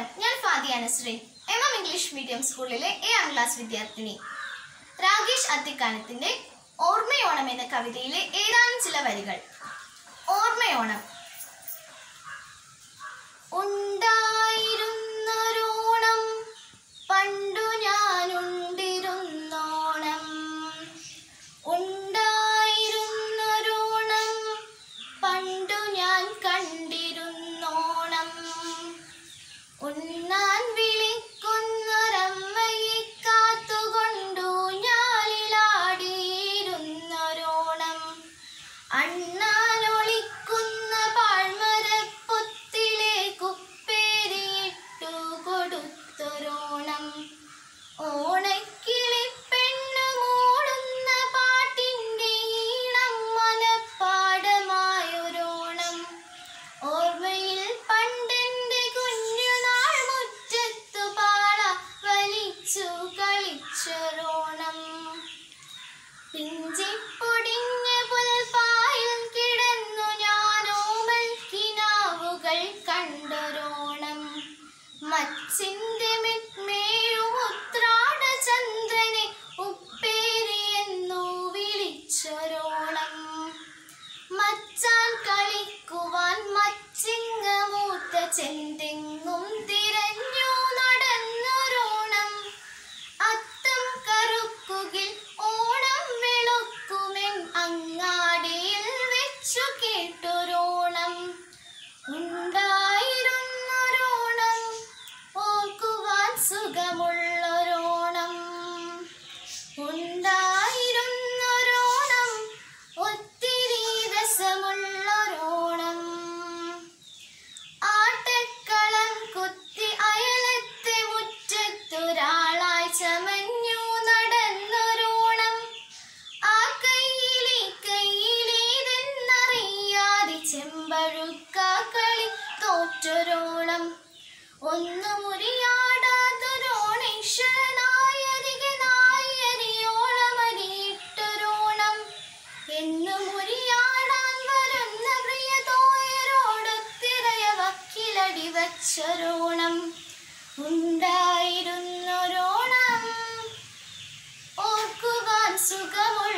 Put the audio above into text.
ഞാൻ Fadiya Nasreen M M English medium സ്കൂളിലെ ഏഴാം ക്ലാസ് വിദ്യാർത്ഥിനി രാകേഷ് അത്തിക്കാനത്തിന്റെ ഓർമ്മയോണം എന്ന കവിതയിലെ ഏതാനും ചില വരികൾ ഓർമ്മയോണം ഉണ്ടായിരുന്നൊരോണം പണ്ടു ഞാനുണ്ടിരുന്നോണം ഉണ്ടായിരുന്നൊരോണം പണ്ടു ഞാൻ കണ്ടിരുന്നോണം ഉണ്ണാൻ വിളിക്കുന്നൊരമ്മയെ കാത്തുകൊണ്ടു ഞാലിലാടിയിരുന്നൊരോണം അണ്ണാനൊളിക്കുന്ന പാഴ്മരപ്പൊത്തിലെ കുപ്പേരിയിട്ടു കൊടുത്തൊരോണം ഓണക്കിളി പെണ്ണു മൂടുന്ന പാട്ടിന്റെ ഈണം മനപ്പാടമായൊരോണം ഓർമ്മയിൽ പണ്ടെന്റെ കുഞ്ഞുനാൾ മുറ്റത്തു പാള വലിച്ചു കളിച്ചൊരോണം പിഞ്ചിപ്പൊടിഞ്ഞ പുൽപ്പായിൽ കിടന്നു ഞാനോമൽ കിനാവുകൾ കണ്ടൊരോണം മച്ചിന്റെ മെന്മേഴും ഉത്രാട ചന്ദ്രനെ ഉപ്പേരി എന്നു വിളിച്ചൊരോണം മച്ചാൻ കളിക്കുവാൻ മച്ചിങ്ങമൂത്ത ചെന്തെങ്ങും തിരഞ്ഞു നടന്നൊരോണം അത്തം കറുക്കുകിൽ ഓണം വെളുക്കുമെൻ അങ്ങാടിയിൽ വെച്ചു കേട്ടൊരോണം ഉണ്ടായിരുന്നൊരോണം ഓർക്കുവാൻ സുഖമുള്ളൊരോണം ഉണ്ടായിരുന്നൊരോണം ഒത്തിരി രസമുള്ളൊരോണം ആട്ടക്കളം കുത്തി അയലത്തെ മുറ്റത്തൊരാളായി ചമഞ്ഞു നടന്നൊരോണം ആ കയ്യിലെ കയ്യിലേതെന്നറിയാതെ ചെമ്പഴുക്ക കളി തോറ്റൊരോളം ഒന്നു മുറിയാടാത്തൊരോണീശ്വരനായരികെ നായരിയോളമരിയിട്ടൊരോണം എന്നു മുറിയാടാൻ വരുന്ന പ്രിയതോയരോടൊത്തിരയ വക്കിലടി വച്ചൊരോണം ഉണ്ടായിരുന്നൊരോണം ഓർക്കുവാൻ സുഖമുള്ള